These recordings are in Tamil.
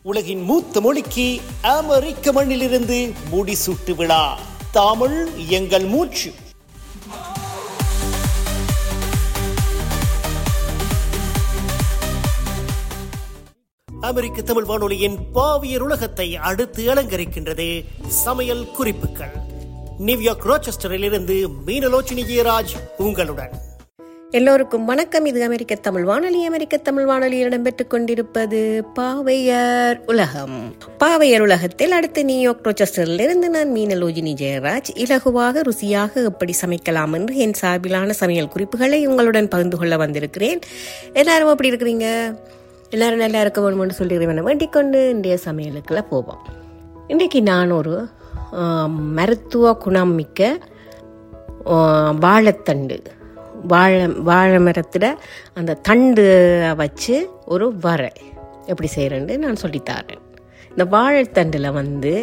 உலகின் மூத்த மொழிக்கு அமெரிக்க மண்ணிலிருந்து முடிசூட்டு விழா தமிழ் எங்கள் மூச்சு அமெரிக்க தமிழ் வானொலியின் பாவியர் உலகத்தை அடுத்து அலங்கரிக்கின்றது சமையல் குறிப்புகள் நியூயார்க் ரோச்செஸ்டரில் இருந்து மீனலோச்சினி ஜெயராஜ் உங்களுடன் எல்லோருக்கும் வணக்கம் இது அமெரிக்க தமிழ் வானொலி அமெரிக்க தமிழ் வானொலியில் இடம்பெற்றுக் கொண்டிருப்பது பாவையர் உலகம் பாவையர் உலகத்தில் அடுத்து நியூயார்க் ரோச்செஸ்டரில் இருந்து நான் மீனலோஜினி ஜெயராஜ் இலகுவாக ருசியாக எப்படி சமைக்கலாம் என்று என் சார்பிலான சமையல் குறிப்புகளை உங்களுடன் பகிர்ந்து கொள்ள வந்திருக்கிறேன் எல்லாரும் எப்படி இருக்கிறீங்க எல்லாரும் நல்லா இருக்க வேணும்னு சொல்லிடுவேன் வேண்டிக் கொண்டு இன்றைய சமையலுக்குள்ள போவோம் இன்றைக்கு நான் ஒரு ஆம், மருத்துவ குணம் மிக்க ஆ, வாழைத்தண்டு வாழை வாழை மரத்தில் அந்த தண்டு வச்சு ஒரு வரை எப்படி செய்கிறேன்னு நான் சொல்லித்தாரேன் இந்த வாழைத்தண்டில் வந்து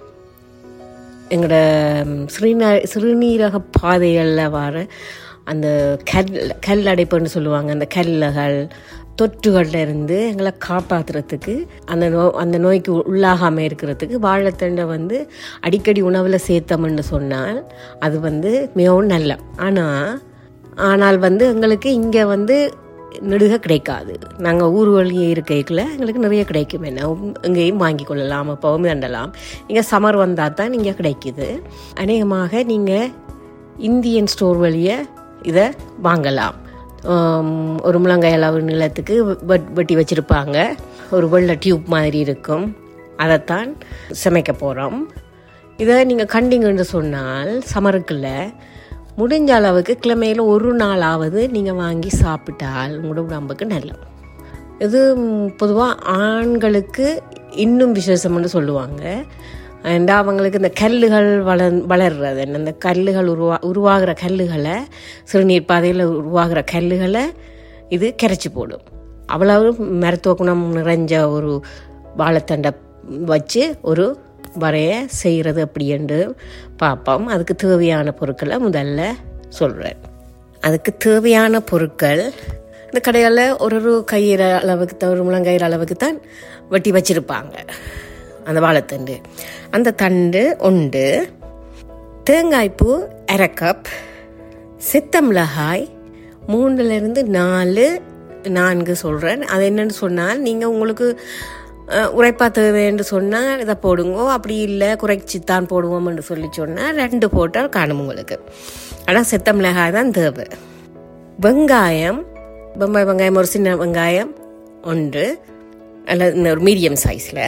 எங்களோட சிறுநீ சிறுநீரக பாதைகளில் வர அந்த கல் கல் அடைப்புன்னு சொல்லுவாங்க அந்த கல்லுகள் தொற்றுகள்ல இருந்து எங்களை காப்பாற்றுறதுக்கு அந்த நோ அந்த நோய்க்கு உள்ளாகாமல் இருக்கிறதுக்கு வாழைத்தண்டை வந்து அடிக்கடி உணவில் சேர்த்தோம்னு சொன்னால் அது வந்து மிகவும் நல்ல ஆனால் ஆனால் வந்து எங்களுக்கு இங்கே வந்து நெடுக கிடைக்காது நாங்கள் ஊர் வழியே இருக்கைக்குள்ள எங்களுக்கு நிறைய கிடைக்கும் என்ன எங்கேயும் வாங்கி கொள்ளலாம் அப்பவும் தண்டலாம் இங்கே சம்மர் வந்தால் தான் இங்கே கிடைக்குது அநேகமாக நீங்கள் இந்தியன் ஸ்டோர் வழியே இதை வாங்கலாம் ஆம், ஒரு முழங்காய் அளவு நிலத்துக்கு வெட் வெட்டி வச்சுருப்பாங்க ஒரு வெள்ளை டியூப் மாதிரி இருக்கும் அதைத்தான் சமைக்க போகிறோம் இதை நீங்கள் கண்டிங்கன்னு சொன்னால் சமருக்குள்ள முடிஞ்ச அளவுக்கு கிழமையில் ஒரு நாளாவது நீங்கள் வாங்கி சாப்பிட்டால் உங்களோட உடம்புக்கு நல்லது இது பொதுவாக ஆண்களுக்கு இன்னும் விசேஷம்னு சொல்லுவாங்க அண்ட் அவங்களுக்கு இந்த கல்லுகள் வள வளர்றது என்ன இந்த கல்லுகள் உருவா உருவாகிற கல்லுகளை சிறுநீர் பாதையில் உருவாகிற கல்லுகளை இது கரைச்சி போடும் அவ்வளவு மருத்துவ குணம் நிறைஞ்ச ஒரு வாழைத்தண்டை வச்சு ஒரு வரைய செய்கிறது அப்படின்ட்டு பார்ப்போம் அதுக்கு தேவையான பொருட்களை முதல்ல சொல்கிறேன் அதுக்கு தேவையான பொருட்கள் இந்த கடையில் ஒரு ஒரு கையிற அளவுக்கு தான் ஒரு முழங்கயிறு அளவுக்கு தான் வெட்டி வச்சிருப்பாங்க அந்த வாழைத்தண்டு அந்த தண்டு உண்டு தேங்காய்ப்பூ அரை கப் சித்த மிளகாய் மூணுலேருந்து நாலு நான்கு சொல்கிறேன் அது என்னன்னு சொன்னால் நீங்கள் உங்களுக்கு அஹ், உரைப்பா தேவைன்னு சொன்னால் இதை போடுங்க அப்படி இல்லை குறைச்சி தான் போடுவோம்னு சொல்லி சொன்னால் ரெண்டு போட்டால் காணும் உங்களுக்கு ஆனால் சித்த மிளகாய் தான் தேவை வெங்காயம் வெங்காய வெங்காயம் ஒரு சின்ன வெங்காயம் ஒன்று அல்லது ஒரு மீடியம் சைஸில்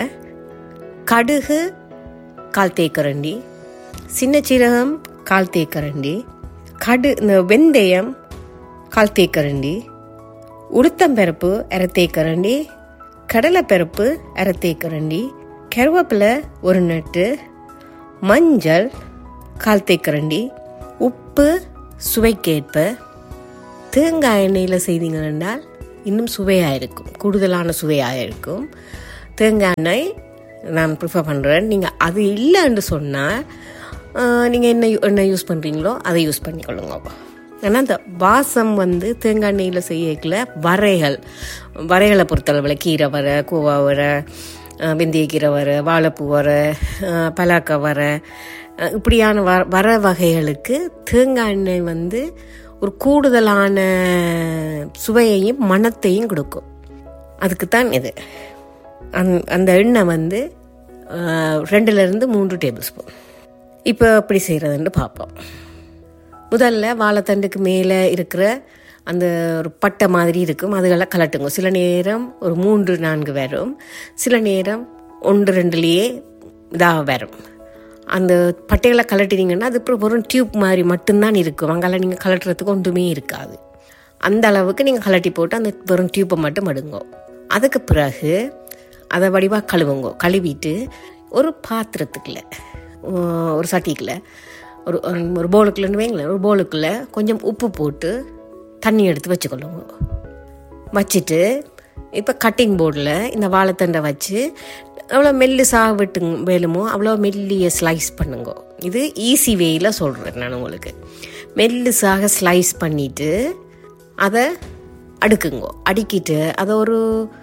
கடுகு கால் தேக்கரண்டி சின்ன சீரகம் கால் தேக்கரண்டி கடு இந்த வெந்தயம் கால் தேக்கரண்டி உளுத்தம்பருப்பு அரை தேக்கரண்டி கடலைப்பருப்பு அரை தேக்கரண்டி கருவேப்பிலை ஒரு நட்டு மஞ்சள் கால் தேக்கரண்டி உப்பு சுவைக்கேற்ப தேங்காய் எண்ணெயில் செய்தீங்க என்றால் இன்னும் சுவையாக இருக்கும் கூடுதலான சுவையாக இருக்கும் தேங்காய் எண்ணெய் நான் ப்ரிஃபர் பண்ணுறேன் நீங்கள் அது இல்லைன்னு சொன்னால் நீங்கள் என்ன என்ன யூஸ் பண்ணுறீங்களோ அதை யூஸ் பண்ணிக்கொள்ளுங்க ஆனால் அந்த வாசம் வந்து தேங்காய் எண்ணெயில் செய்யக்கல வரைகள் வரைகளை பொறுத்தளவில் கீரை வரை கூவா வரை அஹ், வெந்தயக்கீரை வரை வாழைப்பூ வரை அஹ், பலாக்காய் வரை அஹ், இப்படியான வர வர வகைகளுக்கு தேங்காய் எண்ணெய் வந்து ஒரு கூடுதலான சுவையையும் மணத்தையும் கொடுக்கும் அதுக்கு தான் இது அந் அந்த எண்ணெய் வந்து அஹ், ரெண்டுலேருந்து மூன்று டேபிள் ஸ்பூன் இப்போ எப்படி செய்கிறதுன்னு பார்ப்போம் முதல்ல வாழைத்தண்டுக்கு மேலே இருக்கிற அந்த ஒரு பட்டை மாதிரி இருக்கும் அதுகளை கலட்டுங்க சில நேரம் ஒரு மூன்று நான்கு வரும் சில நேரம் ஒன்று ரெண்டுலேயே இதாக வரும் அந்த பட்டைகளை கலட்டினீங்கன்னா அது அப்புறம் வெறும் டியூப் மாதிரி மட்டும்தான் இருக்கும் அங்கெல்லாம் நீங்கள் கலட்டுறதுக்கு ஒன்றுமே இருக்காது அந்த அளவுக்கு நீங்கள் கலட்டி போட்டு அந்த வெறும் டியூப்பை மட்டும் எடுங்கோ அதுக்கு பிறகு அதை வடிவாக கழுவுங்க கழுவிட்டு ஒரு பாத்திரத்துக்குள்ள உம், ஒரு சட்டிக்குள்ள ஒரு ஒரு- ஒரு பவுலுக்குள்ளன்னு வைங்களேன் ஒரு பவுலுக்குள்ள கொஞ்சம் உப்பு போட்டு தண்ணி எடுத்து வச்சுக்கொள்ளுங்க வச்சுட்டு இப்போ கட்டிங் போர்டில் இந்த வாழைத்தண்டை வச்சு எவ்வளோ மெல்லிசாக விட்டு வேலுமோ அவ்வளோ மெல்லிய ஸ்லைஸ் பண்ணுங்க இது ஈஸி வேயில் சொல்கிறேன் நான் உங்களுக்கு மெல்லிசாக ஸ்லைஸ் பண்ணிவிட்டு அதை அடுக்குங்கோ அடுக்கிட்டு அதை ஒரு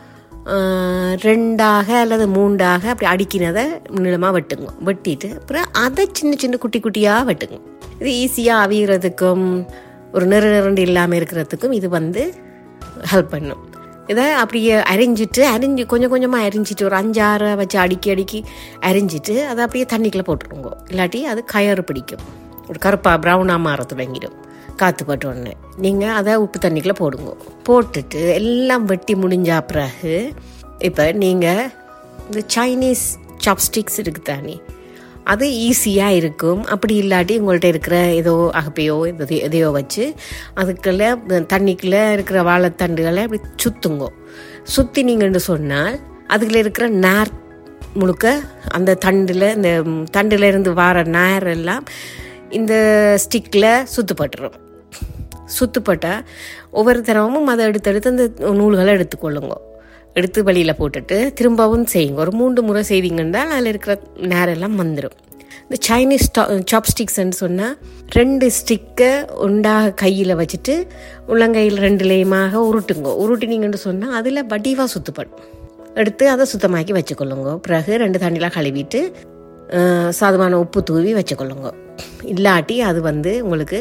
ஆஹ், ரெண்டாக அல்லது மூண்டாக அப்படி அடிக்கினதை நீளமாக வெட்டுங்க வெட்டிட்டு அப்புறம் அதை சின்ன சின்ன குட்டி குட்டியாக வெட்டுங்க இது ஈஸியாக அவியறதுக்கும் ஒரு நிற நிரண்டு இல்லாமல் இருக்கிறதுக்கும் இது வந்து ஹெல்ப் பண்ணும் இதை அப்படியே அரிஞ்சிட்டு அரிஞ்சு கொஞ்சம் கொஞ்சமாக அரிஞ்சிட்டு ஒரு அஞ்சாறு வச்சு அடுக்கி அடுக்கி அரிஞ்சிட்டு அதை அப்படியே தண்ணிக்குள்ளே போட்டுருங்க இல்லாட்டி அது கயறு பிடிக்கும் ஒரு கருப்பாக ப்ரௌனாக மாற தொடங்கிடும் காற்று பட்ட உடனே நீங்கள் அதை உப்பு தண்ணிக்குள்ளே போடுங்க போட்டுட்டு எல்லாம் வெட்டி முடிஞ்ச பிறகு இப்போ நீங்கள் இந்த சைனீஸ் சாப்ஸ்டிக்ஸ் இருக்கு தானே அது ஈஸியாக இருக்கும் அப்படி இல்லாட்டி உங்கள்கிட்ட இருக்கிற ஏதோ அகப்பையோ எதோ எதையோ வச்சு அதுக்குள்ள தண்ணிக்குள்ளே இருக்கிற வாழைத்தண்டுகளை அப்படி சுத்துங்கோ சுத்தினீங்கன்னு சொன்னால் அதுக்குள்ள இருக்கிற நார் முழுக்க அந்த தண்டில் இந்த தண்டில் இருந்து வர நார் எல்லாம் இந்த ஸ்டிக்கில் சுத்துப்பட்டுரும் சுத்துப்பட்டால் ஒவ்வொரு தரமும் அதை எடுத்து எடுத்து அந்த நூல்களை எடுத்துக்கொள்ளுங்க எடுத்து வெளியில் போட்டுட்டு திரும்பவும் செய்யுங்க ஒரு மூன்று முறை செய்வீங்கன்னா அதில் இருக்கிற நேரெல்லாம் வந்துடும் இந்த சைனீஸ் சாப்ஸ்டிக்ஸ்ன்னு சொன்னால் ரெண்டு ஸ்டிக்கை உண்டாக கையில் வச்சுட்டு உள்ளங்கையில் ரெண்டுலேயுமாக உருட்டுங்க உருட்டினீங்கன்னு சொன்னால் அதில் வடிவாக சுத்தப்படும் எடுத்து அதை சுத்தமாக்கி வச்சுக்கொள்ளுங்க பிறகு ரெண்டு தண்ணிலாம் கழுவிட்டு அஹ், சாதமான உப்பு தூவி வச்சுக்கொள்ளுங்க இல்லாட்டி அது வந்து உங்களுக்கு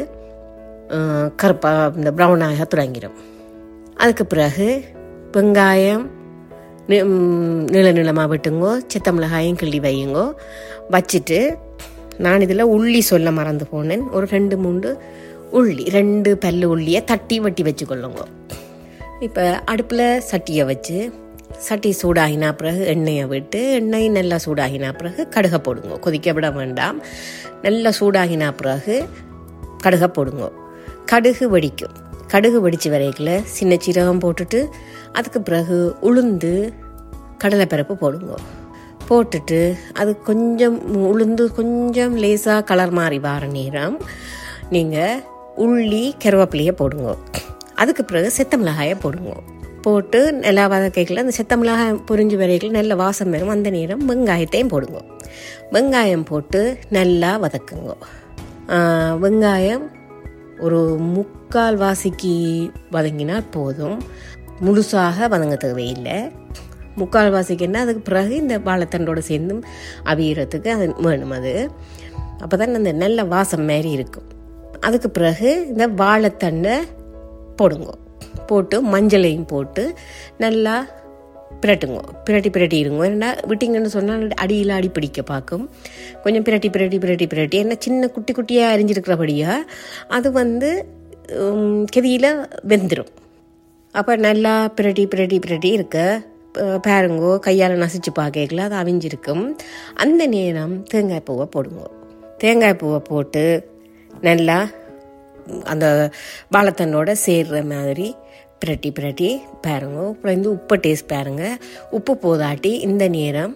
கருப்பாக இந்த ப்ரௌனாக தொடங்கிடும் அதுக்கு பிறகு வெங்காயம் நி- ம், நீள நீளமாக வெட்டுங்கோ சித்த மிளகாயும் கிள்ளி வையுங்கோ வச்சுட்டு நான் இதில் உள்ளி சொல்ல மறந்து போனேன் ஒரு ரெண்டு மூன்று உள்ளி ரெண்டு பல்லு உள்ளியை தட்டி வட்டி வச்சுக்கொள்ளுங்க இப்போ அடுப்பில் சட்டியை வச்சு சட்டி சூடாகினா பிறகு எண்ணெயை விட்டு எண்ணெய் நல்லா சூடாகினா பிறகு கடுகை போடுங்க கொதிக்க விட வேண்டாம் நல்லா சூடாகினா பிறகு கடுகை போடுங்க கடுகு வெடிக்கும் கடுகு வெடிச்சு வரைக்கில் சின்ன சீரகம் போட்டுட்டு அதுக்கு பிறகு உளுந்து கடலைப்பருப்பு போடுங்க போட்டுட்டு அது கொஞ்சம் உளுந்து கொஞ்சம் லேசாக கலர் மாறி வர நேரம் நீங்கள் உள்ளி கருவேப்பிலையை போடுங்க அதுக்கு பிறகு செத்த மிளகாயை போடுங்க போட்டு நல்லா வதக்கையில் அந்த செத்த மிளகாய் பொரிஞ்சு வரைக்கும் நல்ல வாசம் வரும் அந்த நேரம் வெங்காயத்தையும் போடுங்க வெங்காயம் போட்டு நல்லா வதக்குங்க ஆஹ், வெங்காயம் ஒரு முக்கால் வாசிக்கு வதங்கினா போதும் முழுசாக வதங்க தேவையில்லை முக்கால் வாசிக்குன்னா அதுக்கு பிறகு இந்த வாழைத்தண்டோட சேர்ந்து அவியறதுக்கு அது வேணும் அது அப்போ தான் அந்த நல்ல வாசம் மாதிரி இருக்கும் அதுக்கு பிறகு இந்த வாழைத்தண்டை போடுங்க போட்டு மஞ்சளையும் போட்டு நல்லா பிரட்டுங்க பிரட்டி பிரட்டி இருங்க ஏன்னா விட்டிங்கன்னு சொன்னால் அடியில் அடி பிடிக்க பார்க்கும் கொஞ்சம் பிரட்டி பிரட்டி பிரட்டி பிரட்டி என்ன சின்ன குட்டி குட்டியாக அரிஞ்சிருக்கிறபடியாக அது வந்து கெதியில் வெந்துடும் அப்போ நல்லா பிரட்டி பிரட்டி பிரட்டி இருக்க அஹ், பாருங்கோ கையால் நசிச்சு பார்க்கல அது அவிஞ்சிருக்கும் அந்த நேரம் தேங்காய் பூவை போடுங்க தேங்காய் பூவை போட்டு நல்லா அந்த வாழைத்தண்டோட சேர்ற மாதிரி பிரட்டி பிரட்டி பாருங்க அப்புறம் வந்து உப்பை டேஸ்ட் பாருங்க உப்பு போதாட்டி இந்த நேரம்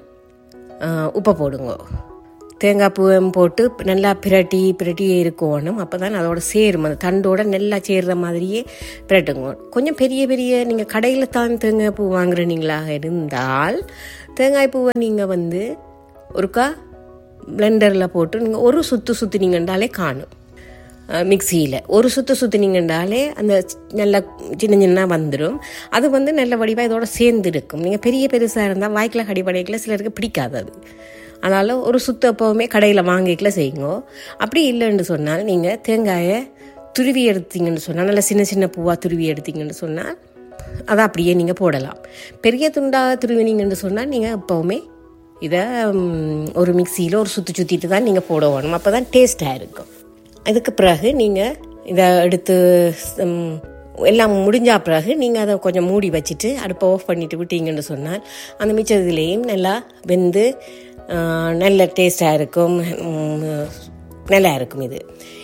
ஆஹ், உப்பை போடுங்க தேங்காய் பூவும் போட்டு நல்லா பிரட்டி பிரட்டி இருக்கணும் அப்போ தான் அதோட சேரும் அந்த தண்டோட நல்லா சேர்ற மாதிரியே பிரட்டுங்க கொஞ்சம் பெரிய பெரிய நீங்கள் கடையில் தான் தேங்காய் பூ வாங்குறீங்களாக இருந்தால் தேங்காய் பூவை நீங்கள் வந்து ஒருக்கா பிளெண்டரில் போட்டு நீங்கள் ஒரு சுற்று சுற்றுனீங்கன்றாலே காணும் மிக்சியில் ஒரு சுற்று சுற்றுனீங்கன்றாலே அந்த நல்ல சின்ன சின்ன வந்துடும் அது வந்து நல்ல வடிவாக இதோட சேர்ந்து இருக்கும் நீங்கள் பெரிய பெருசாக இருந்தால் வாய்க்கில் கடிப்படைக்கில் சிலருக்கு பிடிக்காது அது அதனால் ஒரு சுத்து எப்போவுமே கடையில் வாங்கிக்கல செய்யுங்க அப்படி இல்லைன்னு சொன்னால் நீங்கள் தேங்காயை துருவி எடுத்தீங்கன்னு சொன்னால் நல்லா சின்ன சின்ன பூவாக துருவி எடுத்தீங்கன்னு சொன்னால் அதை அப்படியே நீங்கள் போடலாம் பெரிய துண்டாக துருவினீங்கன்னு சொன்னால் நீங்கள் எப்போவுமே இதை ம், ஒரு மிக்சியில் ஒரு சுற்றி சுற்றிட்டு தான் நீங்கள் போடணும் அப்போ தான் டேஸ்ட்டாக இருக்கும் அதுக்கு பிறகு நீங்கள் இதை எடுத்து ம், எல்லாம் முடிஞ்ச பிறகு நீங்கள் அதை கொஞ்சம் மூடி வச்சுட்டு அடுப்பை ஆஃப் பண்ணிட்டு விட்டீங்கன்னு சொன்னால் அந்த மிச்சத்துலேயும் நல்லா வெந்து ஆ, நல்ல டேஸ்ட்டாக இருக்கும் ம், நல்லா இருக்கும் இது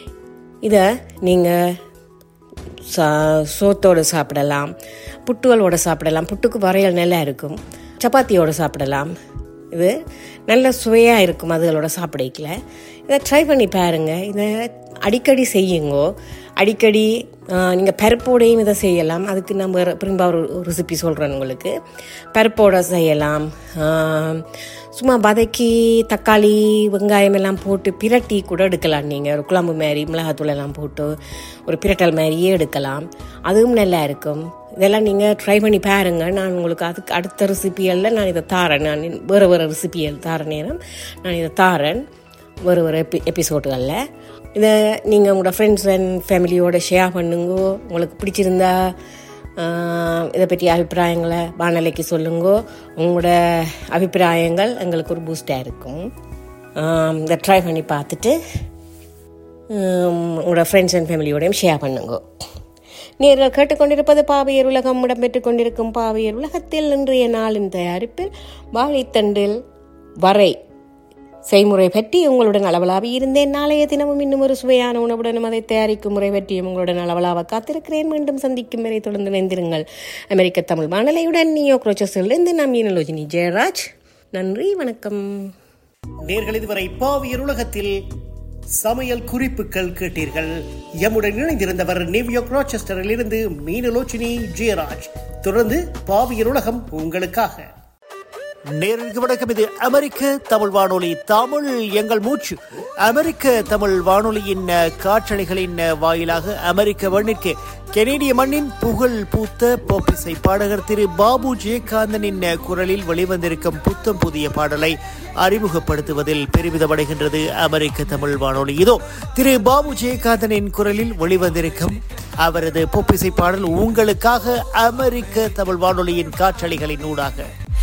இதை நீங்கள் சா சோத்தோடு சாப்பிடலாம் புட்டுகளோட சாப்பிடலாம் புட்டுக்கு வரையல் நல்லா இருக்கும் சப்பாத்தியோட சாப்பிடலாம் இது நல்ல சுவையாக இருக்கும் அதுகளோட சாப்பிடக்கல இதை ட்ரை பண்ணி பாருங்க இதை அடிக்கடி செய்யுங்கோ அடிக்கடி நீங்கள் பருப்போடையும் இதை செய்யலாம் அதுக்கு நம்ம பிரிம்பா ஒரு ரெசிபி சொல்கிறேன் உங்களுக்கு பருப்போட செய்யலாம் சும்மா வதக்கி தக்காளி வெங்காயம் எல்லாம் போட்டு பிரட்டி கூட எடுக்கலாம் நீங்கள் ஒரு குழம்பு மாதிரி மிளகாத்தூள் எல்லாம் போட்டு ஒரு பிரட்டல் மாதிரியே எடுக்கலாம் அதுவும் நல்லா இருக்கும் இதெல்லாம் நீங்கள் ட்ரை பண்ணி பாருங்க நான் உங்களுக்கு அதுக்கு அடுத்த ரெசிபிகளில் நான் இதை தாரேன் நான் வேறு வேறு ரெசிபிகள் தார நேரம் நான் இதை தாரேன் வேறு வேறு எபி எபிசோடுகளில் இதை நீங்கள் உங்களோட ஃப்ரெண்ட்ஸ் அண்ட் ஃபேமிலியோட ஷேர் பண்ணுங்க உங்களுக்கு பிடிச்சிருந்தா ஆஹ், இதை பற்றி அபிப்பிராயங்களை வானொலிக்கு சொல்லுங்க உங்களோட அபிப்பிராயங்கள் எங்களுக்கு ஒரு பூஸ்டாக இருக்கும் ஆம், இதை ட்ரை பண்ணி பார்த்துட்டு ஆம், உங்களோட ஃப்ரெண்ட்ஸ் அண்ட் ஃபேமிலியோடையும் ஷேர் பண்ணுங்க நேர்கள் கேட்டுக்கொண்டிருப்பது பாவையர் உலகம் இடம்பெற்றுக் கொண்டிருக்கும் பாவையர் உலகத்தில் இன்றைய நாளின் தயாரிப்பில் வாழைத்தண்டில் வரை செய்முறை பற்றி உங்களுடன் அளவலாவி இருந்தேன் நாளைய தினமும் இன்னும் ஒரு சுவையான உணவுடனும் அதை தயாரிக்கும் முறை பற்றியும் உங்களுடன் அளவலாவ காத்திருக்கிறேன் மீண்டும் சந்திக்கும் வரை தொடர்ந்து இணைந்திருங்கள் அமெரிக்க தமிழ் வானலையுடன் நியோ குரோச்சஸிலிருந்து நான் மீனலோஜினி ஜெயராஜ் நன்றி வணக்கம் நேர்கள் இதுவரை பாவியர் உலகத்தில் சமையல் குறிப்புகள் கேட்டீர்கள் எம்முடன் இணைந்திருந்தவர் நியூயார்க் ராச்செஸ்டரில் இருந்து மீனலோச்சினி ஜெயராஜ் தொடர்ந்து பாவியர் உலகம் உங்களுக்காக நேருக்கு வணக்கம் இது அமெரிக்க தமிழ் வானொலி தமிழ் எங்கள் மூச்சு அமெரிக்க தமிழ் வானொலியின் அஹ், காற்றலைகளின் அஹ், வாயிலாக அமெரிக்க மண்ணிற்கு கெனேடிய மண்ணின் புகழ் பூத்த போப்பிசை பாடகர் திரு பாபு ஜெயகாந்தனின் அஹ், குரலில் வெளிவந்திருக்கும் புத்தம் புதிய பாடலை அறிமுகப்படுத்துவதில் பெருமிதமடைகின்றது அமெரிக்க தமிழ் வானொலி இதோ திரு பாபு ஜெயகாந்தனின் குரலில் வெளிவந்திருக்கும் அவரது பொப்பிசை பாடல் உங்களுக்காக அமெரிக்க தமிழ் வானொலியின் காற்றலைகளின் ஊடாக